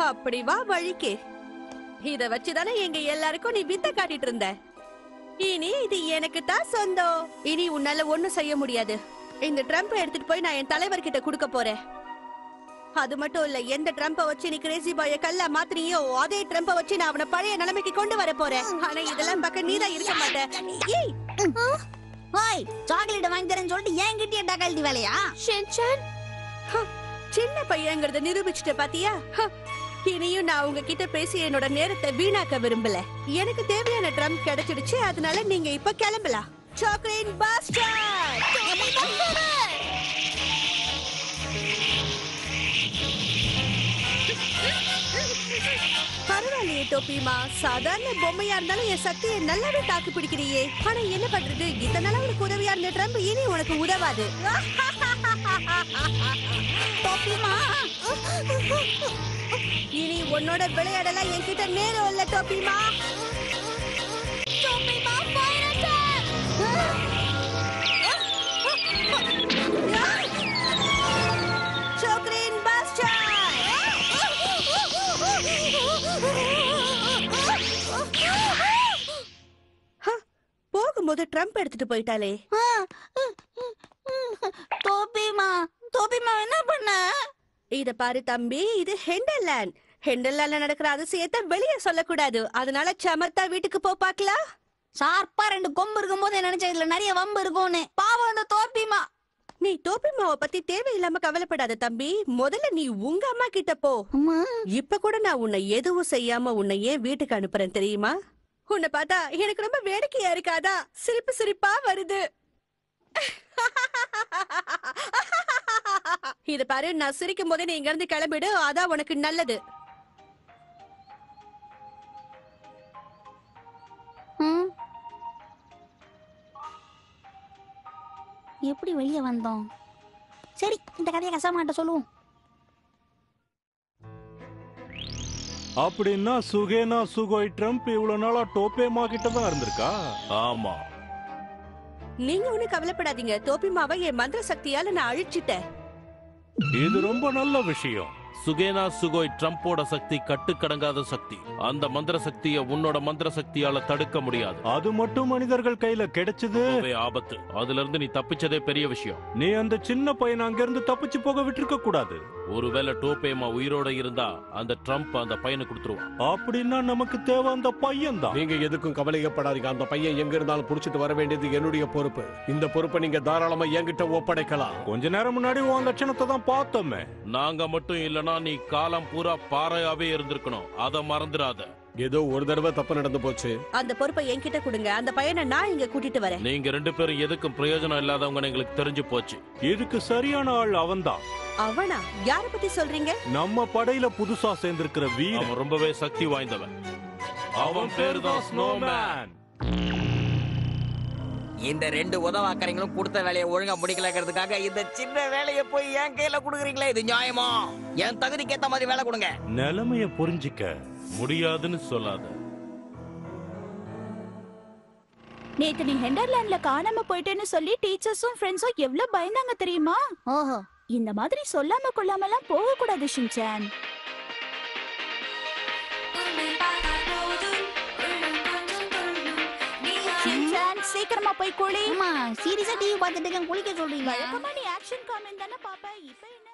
அப்படி வா வழிக்கு இத வச்சுதானே எங்க எல்லாருக்கும் நீ வித்த காட்டிட்டு இருந்த இனி இது எனக்கு தான் சொந்தம் இனி உன்னால ஒண்ணும் செய்ய முடியாது இந்த ட்ரம்ப் எடுத்துட்டு போய் நான் என் தலைவர்கிட்ட கொடுக்க போறேன் அது மட்டும் இல்ல எந்த ட்ரம்ப வச்சு நீ கிரேசி பாய கல்லா மாத்தினியோ அதே ட்ரம்ப வச்சு நான் அவன பழைய நிலைமைக்கு கொண்டு வர போறேன் ஆனா இதெல்லாம் பக்கம் நீதான் இருக்க மாட்டேன் ஏய் ஓய் சாக்லேட் வாங்கி தரேன்னு சொல்லிட்டு ஏன் கிட்டே டக்கால்ட்டி வேலையா ஷின்சான் ஹ, சின்ன பையங்கிறத நிரூபிச்சுட்ட பாத்தியா ஹ, இனியும் நான் உங்ககிட்ட பேசி என்னோட நேரத்தை வீணாக்க விரும்பல எனக்கு தேவையான ட்ரம் கிடைச்சிடுச்சு அதனால நீங்க இப்ப கிளம்பலாம் சாக்லேட் பாஸ்டர் பரவாயில்லையே டோப்பிமா சாதாரண பொம்மையா இருந்தாலும் என் சக்தியை நல்லாவே தாக்கு பிடிக்கிறியே ஆனா என்ன பண்றது இத்தனை நாள் உனக்கு உதவியா இருந்த ட்ரம்ப் இனி உனக்கு உதவாது டோப்பிமா இனி உன்னோட விளையாடலாம் என்கிட்ட நேரம் இல்ல டோப்பிமா டோபிமா ஃபயர் அட்டாக் சாக்லேட் பாஸ்டர் போகும்போது ட்ரம்ப் எடுத்துட்டு போயிட்டாலே டோப்பிமா டோப்பிமா என்ன பண்ண இத பாரு தம்பி இது ஹெண்டர்லேண்ட் ஹெண்டர்லேண்ட்ல நடக்கிற அதிசயத்தை வெளியே சொல்லக்கூடாது அதனால சமத்தா வீட்டுக்கு போ பாக்கலாம் ஷார்ப்பா ரெண்டு கொம்பு இருக்கும்போது நினைச்சேன் இதுல நிறைய வம்பு இருக்கும்னு பாவம் அந்த டோப்பிமா நீ டோப்பிமாவை பத்தி தேவையில்லாம கவலைப்படாத தம்பி முதல்ல நீ உங்க அம்மா கிட்ட போ அம்மா இப்ப கூட நான் உன்னை எதுவும் செய்யாம உன்னை ஏன் வீட்டுக்கு அனுப்புறேன் தெரியுமா உன்னை பார்த்தா எனக்கு ரொம்ப வேடிக்கையா இருக்காதா சிரிப்பு சிரிப்பா வருது இத பாரு நான் சிரிக்கும் போதே நீ இங்க இருந்து கிளம்பிடு அதான் உனக்கு நல்லது ம். எப்படி வெளியே வந்தோம் சரி இந்த கதையை கசமாட்ட சொல்லுவோம் அப்படின்னா சுகேனா சுகோய் ட்ரம்ப் இவ்வளவு நாளா டோப்பேமா கிட்ட தான் இருந்திருக்கா ஆமா நீங்க ஒண்ணு கவலைப்படாதீங்க தோப்பிமாவை என் மந்திர சக்தியால நான் அழிச்சிட்டேன் இது ரொம்ப நல்ல விஷயம் சுகேனா சுகோய் ட்ரம்போட சக்தி கட்டுக்கடங்காத சக்தி அந்த மந்திர சக்தியை உன்னோட மந்திர சக்தியால தடுக்க முடியாது அது மட்டும் மனிதர்கள் கையில கிடைச்சது ரொம்பவே ஆபத்து அதுல இருந்து நீ தப்பிச்சதே பெரிய விஷயம் நீ அந்த சின்ன பையனை அங்கிருந்து தப்பிச்சு போக விட்டிருக்க கூடாது ஒருவேளை டோபேமா உயிரோட இருந்தா அந்த ட்ரம்ப் அந்த பையனை கொடுத்துருவான் அப்படின்னா நமக்கு தேவை அந்த பையன் தான் நீங்க எதுக்கும் கவலையப்படாதீங்க அந்த பையன் எங்க இருந்தாலும் புடிச்சிட்டு வர வேண்டியது என்னுடைய பொறுப்பு இந்த பொறுப்பை நீங்க தாராளமா என்கிட்ட ஒப்படைக்கலாம் கொஞ்ச நேரம் முன்னாடி உன் லட்சணத்தை தான் பார்த்தோமே நாங்க மட்டும் இல்லனா நீ காலம் பூரா பாறையாவே இருந்திருக்கணும் அத மறந்துடாத ஏதோ ஒரு தடவை தப்பு நடந்து போச்சு அந்த பொறுப்பை என்கிட்ட கொடுங்க அந்த பையனை நான் இங்க கூட்டிட்டு வரேன் நீங்க ரெண்டு பேரும் எதுக்கும் பிரயோஜனம் இல்லாதவங்க எங்களுக்கு தெரிஞ்சு போச்சு இதுக்கு சரியான ஆள் அவன்தான் அவனா யார பத்தி சொல்றீங்க நம்ம படையில புதுசா சேர்ந்திருக்கிற வீரன் அவன் ரொம்பவே சக்தி வாய்ந்தவன் அவன் பேரு தான் ஸ்னோமேன் இந்த ரெண்டு உதவாக்கறீங்களும் கொடுத்த வேலையை ஒழுங்கா முடிக்கலங்கிறதுக்காக இந்த சின்ன வேலையை போய் என் கையில கொடுக்குறீங்களே இது நியாயமா என் தகுதிக்கு ஏத்த மாதிரி வேலை கொடுங்க நிலைமைய புரிஞ்சிக்க முடியாதுன்னு சொல்லாத நேத்து நீ ஹெண்டர்லேண்ட்ல காணாம போயிட்டேன்னு சொல்லி டீச்சர்ஸும் ஃப்ரெண்ட்ஸும் எவ்வளவு பயந்தாங்க தெரியுமா ஓஹோ இந்த மாதிரி சொல்லாம கொள்ளாமலாம் போக கூடாது ஷின்சான் ஷின்சான் சீக்கிரமா போய் குளி அம்மா சீரியஸா டிவி பார்த்துட்டு இருக்கேன் குளிக்க சொல்றீங்க வழக்கமா நீ ஆக்ஷன் காமெண்ட் தானே பாப்ப இப்ப என்ன